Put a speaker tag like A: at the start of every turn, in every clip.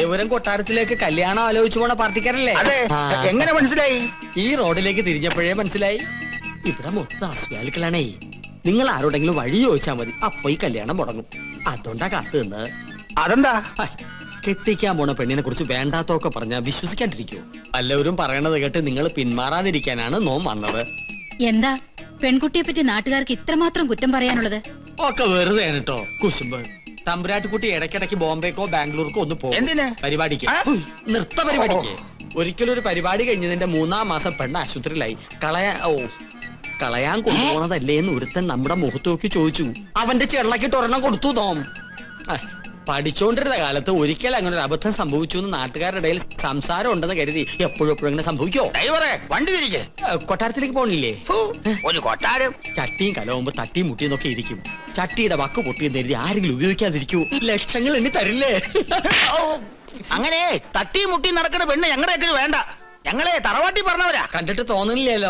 A: പല്ലവരം കൊട്ടാരത്തിലേക്ക് കല്യാണം ആലോചിച്ചു പോണ പാർട്ടിക്കാരല്ലേ
B: അതെ
A: ആ.
B: എങ്ങനെ മനസ്സിലായി
A: ഈ റോഡിലേക്ക് തിരിഞ്ഞപ്പോഴേ മനസ്സിലായി ഇവിടെ മൊത്തം അസുഖാലുക്കളാണേ നിങ്ങൾ ആരോടെങ്കിലും വഴി ചോദിച്ചാൽ മതി അപ്പൊ ഈ കല്യാണം മുടങ്ങും അതുകൊണ്ടാ കാത്തു നിന്ന്
B: അതെന്താ
A: കെട്ടിക്കാൻ പോണ പെണ്ണിനെ കുറിച്ച് വേണ്ടാത്തൊക്കെ പറഞ്ഞാൽ വിശ്വസിക്കാണ്ടിരിക്കൂ എല്ലാവരും പറയണത് കേട്ട് നിങ്ങൾ പിന്മാറാതിരിക്കാനാണ് നോം വന്നത്
C: എന്താ പെൺകുട്ടിയെ പറ്റി നാട്ടുകാർക്ക് ഇത്രമാത്രം കുറ്റം പറയാനുള്ളത്
A: ഒക്കെ വെറുതെ കേട്ടോ കുശുമ്പ് തമ്പുരാട്ടിക്കുട്ടി ഇടയ്ക്കിടയ്ക്ക് ബോംബെക്കോ ബാംഗ്ലൂർക്കോ ഒന്ന് പോകും
B: എന്തിന്?
A: പരിപാടിക്ക്
B: ആ?
A: ഉയ്, നൃത്ത പരിപാടിക്ക് ഒരിക്കലും ഒരു പരിപാടി കഴിഞ്ഞതിന്റെ മൂന്നാം മാസം പെണ്ണ് ആശുപത്രിയിലായി കളയാ ഓ കളയാൻ കൊണ്ടുപോണതല്ലേ എന്ന് ഒരുത്തൻ നമ്മുടെ മുഖത്ത് നോക്കി ചോദിച്ചു അവന്റെ ചെള്ളക്കിട്ട് ഒരെണ്ണം കൊടുത്തു തോം ആ, പഠിച്ചോണ്ടിരുന്ന കാലത്ത് ഒരിക്കൽ അങ്ങനെ ഒരു അബദ്ധം സംഭവിച്ചു എന്ന് നാട്ടുകാരുടെ ഇടയിൽ സംസാരം ഉണ്ടെന്ന് കരുതി എപ്പോഴും എപ്പോഴും ഇങ്ങനെ സംഭവിക്കോ
B: ഡ്രൈവറെ വണ്ടി തിരികെ
A: ആ, കൊട്ടാരത്തിലേക്ക് പോണില്ലേ
B: ഒരു കൊട്ടാരം
A: ചട്ടിയും കലവുമ്പോ തട്ടിയും മുട്ടിയും ഒക്കെ ഇരിക്കും ചട്ടിയുടെ വക്ക് പൊട്ടിയെന്ന് കരുതി ആരെങ്കിലും ഉപയോഗിക്കാതിരിക്കൂ ലക്ഷങ്ങൾ എണ്ണി തരില്ലേ
B: അങ്ങനെ തട്ടി മുട്ടി നടക്കുന്ന പെണ്ണ് ഞങ്ങളുടെയൊക്കെ വേണ്ട ഞങ്ങളെ തറവാട്ടി പറഞ്ഞവരാ
A: കണ്ടിട്ട് തോന്നുന്നില്ലല്ലോ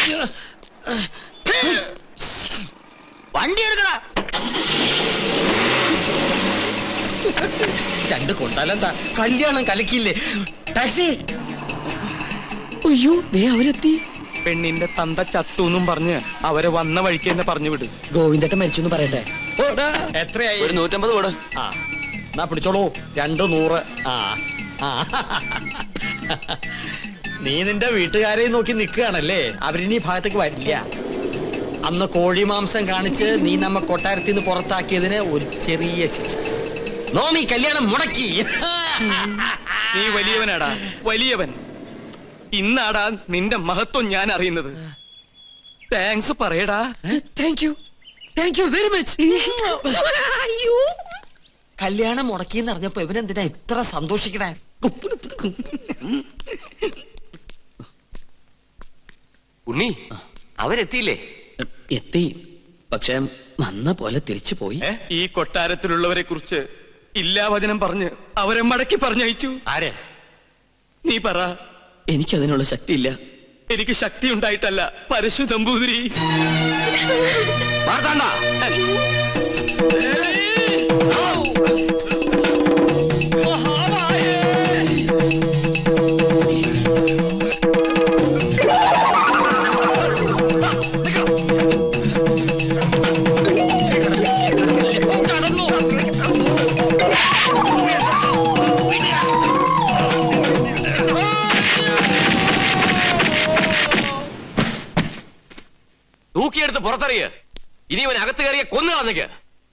B: വണ്ടി എടുക്കടാ
A: രണ്ട് കൊണ്ടാലെന്താ കല്യാണം കലക്കില്ലേ ടാക്സി അയ്യോ ദേ അവരെത്തി
D: പെണ്ണിന്റെ തന്ത ചത്തൂന്നും പറഞ്ഞ് അവരെ വന്ന വഴിക്ക് തന്നെ പറഞ്ഞു വിട്
A: ഗോവിന്ദട്ട മരിച്ചു എന്ന് പറയട്ടെ എത്രയായി
D: ഒരു നൂറ്റമ്പത് കൂടെ
A: ആ എന്നാ പിടിച്ചോളൂ രണ്ട് നൂറ് ആ ആ നീ നിന്റെ വീട്ടുകാരെ നോക്കി നിൽക്കുകയാണല്ലേ അവരിനി ഈ ഭാഗത്തേക്ക് വരില്ല അന്ന് കോഴി മാംസം കാണിച്ച് നീ നമ്മ കൊട്ടാരത്തിൽ നിന്ന് പുറത്താക്കിയതിന് ഒരു ചെറിയ ശിക്ഷ നോമി കല്യാണം മുടക്കി
D: നീ വലിയവനാടാ വലിയവൻ ഇന്നാടാ നിന്റെ മഹത്വം ഞാൻ അറിയുന്നത് താങ്ക്സ് പറയടാ
A: thank you thank you very much കല്യാണം മുടക്കിന്ന് അറിഞ്ഞപ്പോ ഇവനെന്തിനാ ഇത്ര സന്തോഷിക്കണേ
E: ഉണ്ണി അവരെത്തിയില്ലേ
A: എത്തി പക്ഷെ വന്ന പോലെ തിരിച്ചു പോയി
D: ഈ കൊട്ടാരത്തിലുള്ളവരെ കുറിച്ച് ഇല്ലാവചനം പറഞ്ഞ് അവരെ മടക്കി പറഞ്ഞയച്ചു
E: ആരെ
D: നീ പറ
A: എനിക്കതിനുള്ള ശക്തിയില്ല
D: എനിക്ക് ശക്തി ഉണ്ടായിട്ടല്ല പരശു നമ്പൂതിരി
E: മാർത്താണ്ഡ തൂക്കിയെടുത്ത് പുറത്തറിയ ഇനി ഇവൻ അകത്ത് കയറിയ കൊന്നു കളഞ്ഞേക്ക്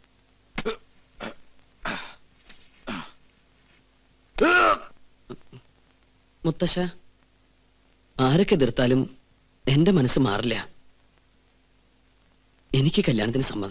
A: മുത്തശ്ശ ആരൊക്കെ എതിർത്താലും എന്റെ മനസ്സ് മാറില്ല എനിക്ക് കല്യാണത്തിന് സമ്മത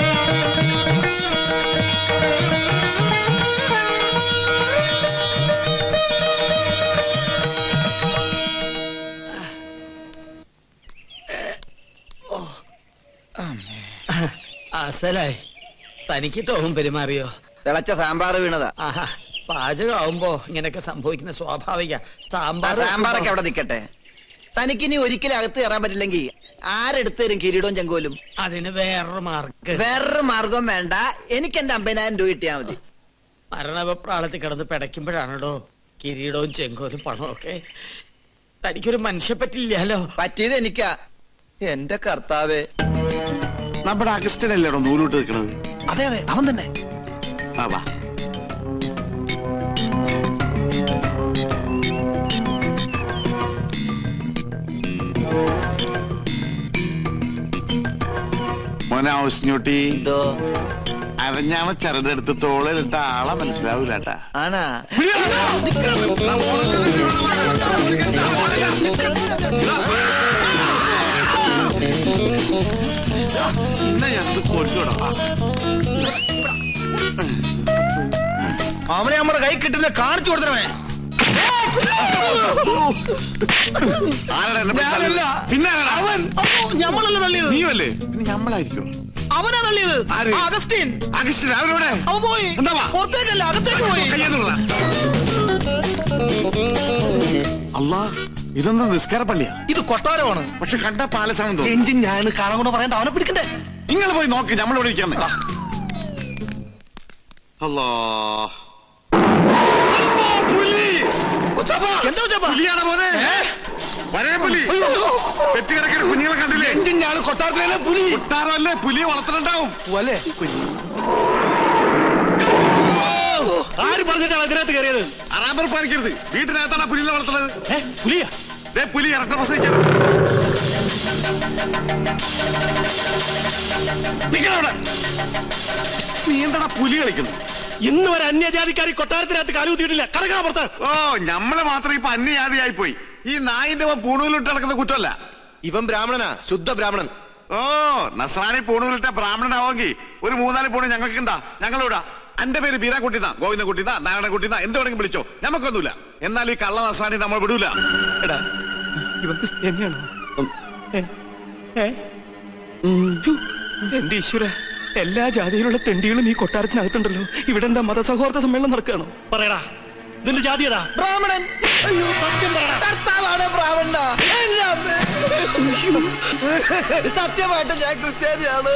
A: അസലായി തനിക്ക് ടോം പെരുമാറിയോ
B: തിളച്ച സാമ്പാർ വീണതാ
A: ആഹാ പാചകമാവുമ്പോ ഇങ്ങനെയൊക്കെ സംഭവിക്കുന്ന സ്വാഭാവിക
B: ആ
A: സാമ്പാർ
B: സാമ്പാറൊക്കെ അവിടെ നിക്കട്ടെ തനിക്കിനി ഒരിക്കലും അകത്ത് കയറാൻ പറ്റില്ലെങ്കിൽ ആരെടുത്ത് തരും കിരീടവും ചെങ്കോലും
A: അതിന് വേറൊരു മാർക്ക്
B: വേറൊരു മാർഗം വേണ്ട എനിക്ക് എന്റെ അമ്പതിനായിരം രൂപ കിട്ടിയാ മതി
A: മരണപ്രാളത്തിൽ കിടന്ന് പിടയ്ക്കുമ്പോഴാണല്ലോ കിരീടവും ചെങ്കോലും പണവും ഒക്കെ തനിക്കൊരു മനുഷ്യ പറ്റില്ലല്ലോ
B: പറ്റിയത് എനിക്കാ എന്റെ കർത്താവേ
F: നമ്മുടെ അഗസ്റ്റനല്ലേടോ നൂലോട്ട് നിൽക്കണത്
B: അതെ അതെ അവൻ തന്നെ
F: ആ വാ മോനെ ആവശ്യഞ്ഞോട്ടി
B: എന്തോ
F: അരഞ്ഞാണ ചരടെടുത്ത് തോളിലിട്ട ആളെ മനസ്സിലാവൂല കേട്ടാ
B: ആണാ
F: ഇന്ന ഞങ്ങൾക്ക് കൊല്ലൂടാ
B: അവനെ നമ്മുടെ കൈ കിട്ടുന്ന കാണിച്ചു കൊടുത്തവനെ
F: ആരാടാ എന്നെ പിടിച്ച് തള്ളിയത്? പിന്നെ ആരാടാ?
B: ഞമ്മളല്ല തള്ളിയത്
F: നീയല്ലേ പിന്നെ ഞമ്മളായിരിക്കും
B: അവനാ തള്ളിയത്
F: ആര്?
B: ആ, അഗസ്റ്റിൻ
F: അഗസ്റ്റൻ അവരോടെ
B: അവൻ പോയി
F: എന്താ വാ?
B: പുറത്തേക്കല്ല അകത്തേക്ക് പോയി
F: കയ്യെന്നുള്ള അല്ലാ ഇതൊന്നും നിസ്കാര പള്ളിയാ
B: ഇത് കൊട്ടാരമാണ്
F: പക്ഷെ കണ്ട പാലസാണെന്ന് തോന്നുന്നു
B: എഞ്ചിൻ ഞാൻ കാണാൻ കൊണ്ട് പറയണ്ട അവനെ പിടിക്കണ്ടേ
F: നിങ്ങൾ പോയി നോക്ക് നമ്മളിവിടെ ഇരിക്കാൻ അല്ലാ
B: എന്താ ചപ്പ
F: പുലിയാണ് മോനെ വരേ പുലി പെറ്റുകിടക്കുന്ന കുഞ്ഞുങ്ങളെ കണ്ടില്ലേ
D: ഞാൻ കൊട്ടാരത്തിലെ പുലി
F: കൊട്ടാരമല്ലേ പുലിയെ വളർത്തുന്നുണ്ടാവും
D: വലെ
G: ആര് പറഞ്ഞിട്ടാണ് അതിനകത്ത് കയറിയത്
F: അറാമ്പർ പാലിക്കരുത് വീട്ടിനകത്താണ് ആ പുലിയെ വളർത്തുന്നത്
G: ഏ, പുലിയാ
F: ദേ പുലി ഇറക്കം പ്രസവിച്ചത് നിങ്ങളവിടെ നീ എന്താടാ പുലി കളിക്കുന്നു
G: ഇന്ന് വരെ അന്യജാതിക്കാരി കൊട്ടാരത്തിനകത്ത് കാലുകുത്തിയിട്ടില്ല കടക്കാ പുറത്ത്
F: ഓ നമ്മള് മാത്രം ഇപ്പൊ അന്യജാതിയായി പോയി ഈ നായിന്റെ പൂണൂലിട്ട് നടക്കുന്ന കുറ്റമല്ല
H: ഇവൻ ബ്രാഹ്മണനാ ശുദ്ധ ബ്രാഹ്മണൻ
F: ഓ നസ്രാണി പൂണൂലിട്ട ബ്രാഹ്മണനാവെങ്കിൽ ഒരു മൂന്നാല് പൂണ് ഞങ്ങൾക്ക് ഉണ്ടാ ഞങ്ങളിവിടാ എന്റെ പേര് ബീരാ കുട്ടിന്നാ ഗോവിന്ദ കുട്ടിന്നാ നാരായണ കുട്ടിന്നാ എന്ത് വേണമെങ്കിലും വിളിച്ചോ നമുക്കൊന്നുമില്ല എന്നാൽ ഈ കള്ള നസ്രാണി നമ്മൾ വിടൂല
D: എടാ ഇവൻ ക്രിസ്ത്യാനിയാണോ ഏ? ഏ? ഹു, എന്റെ ഈശ്വര എല്ലാ ജാതിയിലുള്ള തെണ്ടികളും ഈ കൊട്ടാരത്തിനകത്തുണ്ടല്ലോ ഇവിടെ എന്താ മതസൗഹാർദ്ദ സമ്മേളനം നടക്കുകയാണോ
G: പറയടാ നിന്റെ ജാതി ഏതാ
H: ബ്രാഹ്മണൻ
G: അയ്യോ സത്യം പറയടാ
H: കർത്താവാണ് ബ്രാഹ്മണ സത്യമായിട്ട് ഞാൻ ക്രിസ്ത്യാനിയാണ്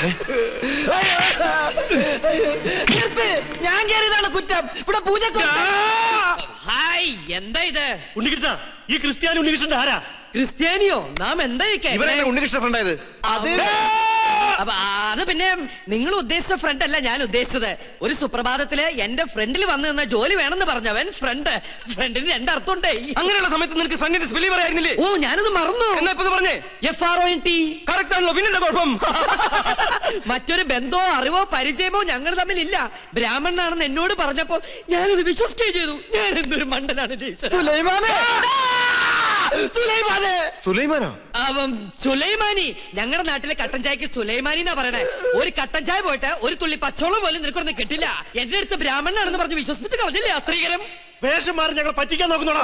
H: നിർത്ത്. ഞാൻ കയറിയതാണ് കുറ്റം ഇവിടെ പൂജ
A: ഹായ് എന്താ ഇത്
G: ഉണ്ണികൃഷ്ണ ഈ ക്രിസ്ത്യാനി ഉണ്ണികൃഷ്ണന്റെ ആരാ
A: ക്രിസ്ത്യാനിയോ നാം എന്താ ഈ കേക്കണേ?
H: ഇവരെ ഉണ്ണികൃഷ്ണ ഫ്രണ്ടായത്
A: അത് അപ്പൊ അത് പിന്നെ നിങ്ങൾ ഉദ്ദേശിച്ച ഫ്രണ്ട് അല്ല ഞാൻ ഉദ്ദേശിച്ചത് ഒരു സുപ്രഭാതത്തില് എന്റെ ഫ്രണ്ടിൽ വന്നു നിന്ന ജോലി വേണമെന്ന് പറഞ്ഞവൻ ഫ്രണ്ട് ഫ്രണ്ടിന് രണ്ടർത്ഥമുണ്ടേ
D: അങ്ങനെയുള്ള സമയത്ത് നിനക്ക് ഫ്രണ്ടിന്റെ സ്പെല്ലി പറയായിരുന്നില്ലേ
A: ഓ ഞാനത് മറന്നു
D: എന്നാ ഇപ്പൊ ഇത് പറഞ്ഞേ
A: F R O N T
D: correct ആണല്ലോ പിന്നെന്താ കുഴപ്പം
A: മറ്റൊരു ബന്ധമോ അറിവോ പരിചയമോ ഞങ്ങൾ തമ്മിലില്ല ബ്രാഹ്മണനാണെന്ന് എന്നോട് പറഞ്ഞപ്പോ ഞാനത് വിശ്വസിക്കുകയും ചെയ്തു ഞാൻ എന്തൊരു മണ്ടനാണ് ജയിച്ചത്
H: സുലൈമാനെ സുലൈമാനെ സുലൈമാനോ
A: അവൻ സുലൈമാനി ഞങ്ങളുടെ നാട്ടിലെ കട്ടൻ ചായക്ക് സുലൈമാനി എന്നാ പറയണേ ഒരു കട്ടൻ ചായ പോയിട്ട് ഒരു തുള്ളി പച്ചോളം പോലും നിനക്കൊന്നും കിട്ടില്ല എന്റെ അടുത്ത് ബ്രാഹ്മണനാണെന്ന് പറഞ്ഞ് വിശ്വസിപ്പിച്ച് കളഞ്ഞില്ലേ ആ സ്ത്രീകരം
G: വേഷം മാറി ഞങ്ങൾ പറ്റിക്കാൻ നോക്കുന്നോടാ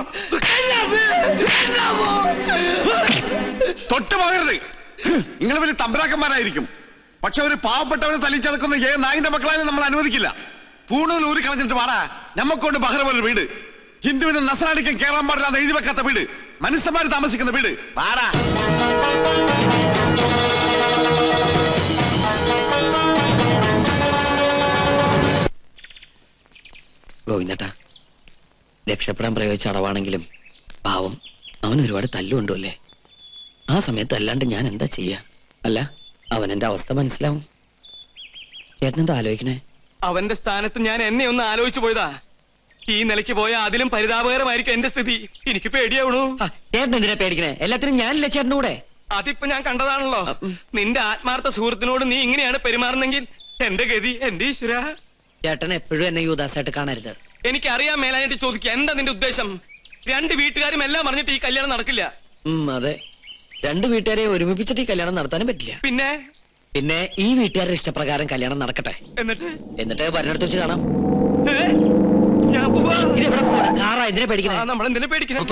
F: തൊട്ട് പോകരുത് നിങ്ങൾ വലിയ തമ്പരാക്കന്മാരായിരിക്കും പക്ഷെ ഒരു പാവപ്പെട്ടവനെ തലിച്ചതക്കുന്ന ഏ നായിന്റെ മക്കളായാലും നമ്മൾ അനുവദിക്കില്ല പൂണൂൽ ഊരി കളഞ്ഞിട്ട് വാടാ ഞമ്മക്കൊണ്ട് ബഹ്റ പോലെ വീട് ഹിന്ദുവിന് നസറാണിക്കും കേറാൻ പാടില്ലാതെ എഴുതി വെക്കാത്ത വീട് മനുഷ്യന്മാര് താമസിക്കുന്ന വീട് വാടാ
A: ഗോവിന്ദട്ടാ രക്ഷപ്പെടാൻ പ്രയോഗിച്ച അടവാണെങ്കിലും പാവം അവൻ ഒരുപാട് തല്ലുകൊണ്ടുമല്ലേ ആ സമയത്ത് അല്ലാണ്ട് ഞാൻ എന്താ ചെയ്യാ അല്ല അവൻ എന്റെ അവസ്ഥ മനസ്സിലാവും ചേട്ടൻ എന്താ ആലോചിക്കണേ
D: അവന്റെ സ്ഥാനത്ത് ഞാൻ എന്നെ ഒന്ന് ആലോചിച്ചു പോയതാ ഈ നിലയ്ക്ക് പോയ അതിലും പരിതാപകരമായിരിക്കും എന്റെ സ്ഥിതി എനിക്ക് പേടിയാവണു
A: ആ, ചേട്ടൻ എന്തിനാ പേടിക്കണേ എല്ലാത്തിനും ഞാനില്ല ചേട്ടൻ്റെ കൂടെ
D: അതിപ്പോ ഞാൻ കണ്ടതാണല്ലോ നിന്റെ ആത്മാർത്ഥ സുഹൃത്തിനോട് നീ ഇങ്ങനെയാണ് പെരുമാറുന്നെങ്കിൽ എന്റെ ഗതി എന്റെ ഈശ്വര
A: ചേട്ടൻ എപ്പോഴും എന്നെ യുവദാസായിട്ട് കാണരുത്
D: എനിക്ക് അറിയാൻ മേലായിട്ട് ചോദിക്കുക എന്താ നിന്റെ ഉദ്ദേശം രണ്ട് വീട്ടുകാരും എല്ലാം പറഞ്ഞിട്ട് ഈ കല്യാണം നടക്കില്ല
A: ഉം, അതെ രണ്ട് വീട്ടുകാരെ ഒരുമിപ്പിച്ചിട്ട് ഈ കല്യാണം നടത്താനും പറ്റില്ല
D: പിന്നെ
A: പിന്നെ ഈ വീട്ടുകാരുടെ ഇഷ്ടപ്രകാരം കല്യാണം നടക്കട്ടെ
D: എന്നിട്ട്
A: എന്നിട്ട് പറഞ്ഞെടുത്ത് വെച്ച് കാണാം
D: ഏ? ഞാൻ പോവാ
A: ഇത് എവിടെ പോവാ കാറാ എന്തിനാ പേടിക്കണേ
D: നമ്മൾ എന്തിനാ പേടിക്കണം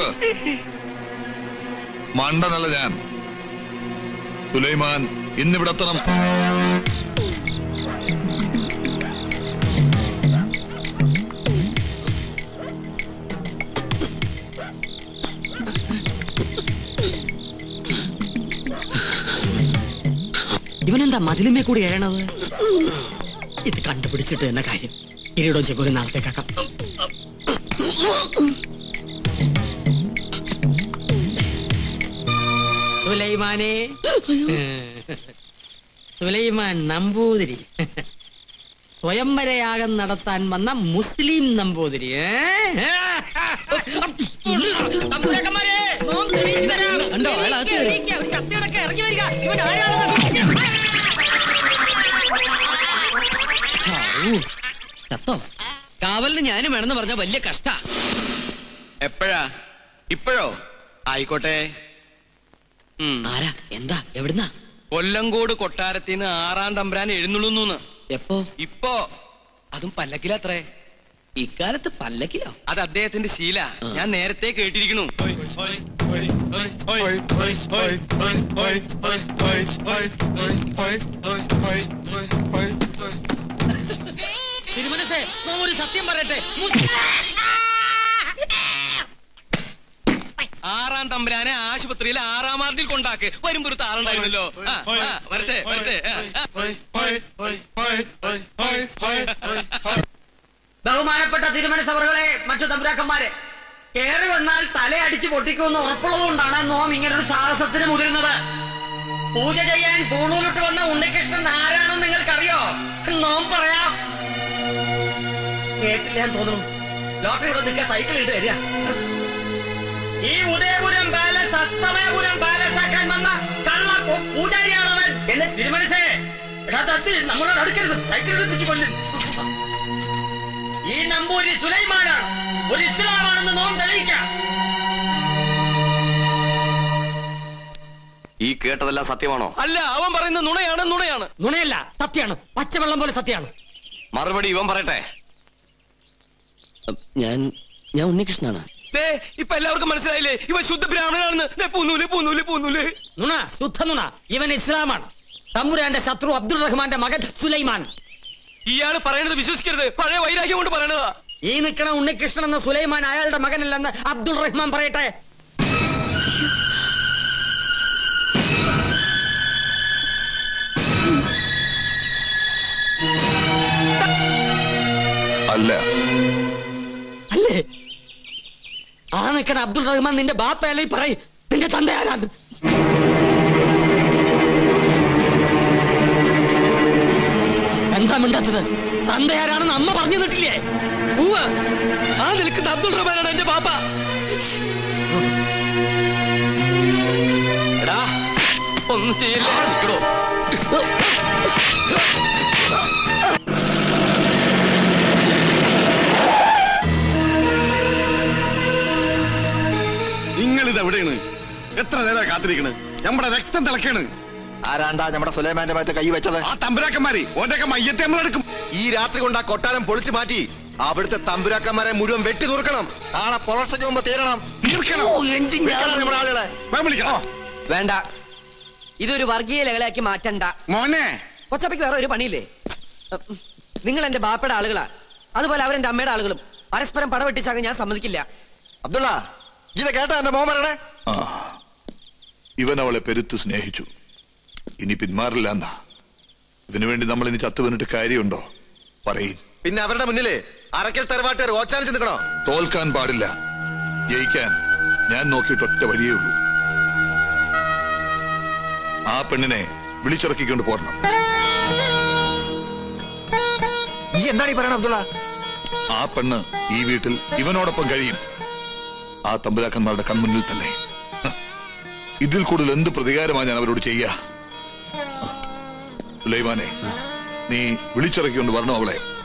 I: മണ്ടനല്ല ഞാൻ സുലൈമാൻ ഇന്നിവിടെ എത്തണം
A: ഇവനെന്താ മതിലുമേ കൂടി എഴണത് ഇത് കണ്ടുപിടിച്ചിട്ട് എന്ന കാര്യം കിരീടവും ചെക്കോലും നാളത്തേക്കാക്കാം സുലൈമാനെ സുലൈമാൻ നമ്പൂതിരി സ്വയംവരയാഗം നടത്താൻ വന്ന മുസ്ലിം നമ്പൂതിരി ഏ? കണ്ടോ അയാൾ അകത്ത് കയറി. ഔ, ചത്തോ കാവലിന് ഞാനും വേണമെന്ന് പറഞ്ഞ വലിയ കഷ്ട
E: എപ്പോഴാ ഇപ്പോഴോ ആയിക്കോട്ടെ ഉം.
A: ആരാ എന്താ എവിടുന്നാ
D: കൊല്ലങ്കോട് കൊട്ടാരത്തിൽ നിന്ന് ആറാം തമ്പുരാൻ എഴുന്നള്ളുന്നു
A: എപ്പോ
D: ഇപ്പോ അതും പല്ലക്കിലത്രേ
A: ഇക്കാലത്ത് പല്ലക്കിലോ
D: അത് അദ്ദേഹത്തിന്റെ ശീല ഞാൻ നേരത്തെ കേട്ടിരിക്കണു
A: തിരുമനസേ ഒരു സത്യം പറയട്ടെ
D: ആറാം തമ്പുരാനെ ആശുപത്രിയിൽ ആറാം വാർഡിൽ കൊണ്ടാക്ക് വരുമ്പോ ഒരു താളുണ്ടായിരുന്നല്ലോ ആ, ആ, വരട്ടെ വരട്ടെ ആ, ആ.
A: ബഹുമാനപ്പെട്ട തിരുമനസവറുകളെ മറ്റു തമ്പുരാക്കന്മാരെ കേറി വന്നാൽ തലയടിച്ച് പൊട്ടിക്കുമെന്ന് ഉറപ്പുള്ളത് കൊണ്ടാണ് നോം ഇങ്ങനൊരു സാഹസത്തിന് മുതിരുന്നത് പൂജ ചെയ്യാൻ പൂണൂലിട്ട് വന്ന ഉണ്ണികൃഷ്ണൻ ആരാണെന്ന് നിങ്ങൾക്കറിയോ നോം പറയാം കേട്ടില്ല ഞാൻ തോന്നുന്നു ലോട്ടറി ഇവിടെ നിൽക്കുക സൈക്കിൾ ഇട്ട് വരിക ഈ ഉദയപുരം പാലസ് അസ്തമയപുരം പാലസ് ആക്കാൻ വന്ന കള്ള പൂ- പൂജാരിയാണവൻ എന്ന് തിരുമനസേ എടാ തത്തി നമ്മളോട് അടുക്കരുത് സൈക്കിൾ എടുപ്പിച്ച് കൊല്ലും ഈ നമ്പൂരി സുലൈമാനാണ് ഒരു ഇസ്ലാമാണെന്ന് നോം തെളിയിക്കാം
E: ഈ കേട്ടതെല്ലാം സത്യമാണോ
G: അല്ല അവൻ പറയുന്ന നുണയാണ് നുണയാണ്
A: നുണയല്ല സത്യമാണ് പച്ചവെള്ളം പോലെ സത്യമാണ്
E: മറുപടി ഇവൻ പറയട്ടെ
B: ഞാൻ ഞാൻ ഉണ്ണികൃഷ്ണനാണ്
G: ദേ ഇപ്പൊ എല്ലാവർക്കും മനസ്സിലായില്ലേ ഇവ ശുദ്ധ ബ്രാഹ്മണനാണെന്ന് ദേ, പൂന്നൂല് പൂന്നൂല് പൂന്നൂല്
A: നുണ ശുദ്ധ നുണ ഇവൻ ഇസ്ലാമാണ് തമ്പുരാന്റെ ശത്രു അബ്ദുൾ റഹ്മാന്റെ മകൻ സുലൈമാൻ
G: ഇയാള് പറയണത് വിശ്വസിക്കരുത് പഴയ വൈരാഗ്യം കൊണ്ട് പറയണതാ
A: ഈ നിൽക്കണ ഉണ്ണികൃഷ്ണൻ എന്ന സുലൈമാൻ അയാളുടെ മകനല്ലെന്ന് അബ്ദുൾ റഹ്മാൻ പറയട്ടെ
I: അല്ല
A: അല്ലേ ആ നിൽക്കണ അബ്ദുൾ റഹ്മാൻ നിന്റെ ബാപ്പയല്ലേ പറയും നിന്റെ തന്ത ആരാണ് എന്താ മിണ്ടാത്തത് തന്ത ആരാണെന്ന് അമ്മ പറഞ്ഞു നിട്ടില്ലേ ഉവ്വ്. ആ നിൽക്കുന്ന അബ്ദുൾ റഹ്മാനാണ് എന്റെ ബാപ്പ
E: എടാ
G: ഒന്നും ചെയ്യില്ല
E: അവിടെ നിൽക്കണോ
F: നിങ്ങൾ ഇത് എവിടെയാണ് എത്ര നേരം കാത്തിരിക്കണ് നമ്മുടെ രക്തം തിളക്കാണ്
I: ആരാണ്ടാ നമ്മുടെ സുലൈമാന്റെ ഭാഗത്ത് കൈ വെച്ചത്
F: ആ തമ്പുരാക്കന്മാരി ഓന്റെ മയ്യത്തെ നമ്മളെടുക്കും
I: ഈ രാത്രി കൊണ്ട് ആ കൊട്ടാരം പൊളിച്ചു മാറ്റി അവിടുത്തെ തമ്പുരാക്കന്മാരെ മുഴുവൻ വെട്ടി നുറുക്കണം നാളെ പുലർച്ചയ്ക്ക് മുമ്പ് തീരണം
F: തീർക്കണം
I: വിളിക്കണം നമ്മുടെ ആളുകളെ
F: വേഗം വിളിക്കണം
B: വേണ്ട ഇതൊരു വർഗീയ ലഹളയാക്കി മാറ്റണ്ട
F: മോനെ
B: കൊച്ചപ്പയ്ക്ക് വേറെ ഒരു പണിയില്ലേ നിങ്ങൾ എന്റെ ബാപ്പയുടെ ആളുകളാ അതുപോലെ അവരെന്റെ അമ്മയുടെ ആളുകളും പരസ്പരം പടവെട്ടിച്ചാകാൻ ഞാൻ സമ്മതിക്കില്ല
I: അബ്ദുള്ള ഇത് കേട്ടാ എന്റെ മോൻ പറയണേ
J: ഇവൻ അവളെ പെരുത്ത് സ്നേഹിച്ചു ഇനി പിന്മാറില്ല എന്നാ ഇതിനു വേണ്ടി നമ്മൾ ഇനി ചത്തുവന്നിട്ട് കാര്യമുണ്ടോ പറയും
I: പിന്നെ അവരുടെ മുന്നില് അരക്കൽ തറവാട്ടുകാർ ഓച്ചാനിച്ച് നിൽക്കണോ
J: തോൽക്കാൻ പാടില്ല ജയിക്കാൻ ഞാൻ നോക്കിയിട്ട് ഒറ്റ വഴിയേ ഉള്ളൂ ആ പെണ്ണിനെ വിളിച്ചിറക്കിക്കൊണ്ട് പോരണം
I: ഈ എന്താണ് ഈ പറയണ അബ്ദുള്ള
J: ആ പെണ്ണ് ഈ വീട്ടിൽ ഇവനോടൊപ്പം കഴിയും ആ തമ്പുരാക്കന്മാരുടെ കൺമുന്നിൽ തന്നെ ഹ്. ഇതിൽ കൂടുതൽ എന്ത് പ്രതികാരമാണ് ഞാൻ അവരോട് ചെയ്യാ സുലൈമാനെ നീ വിളിച്ചിറക്കിക്കൊണ്ട് വരണോ അവളെ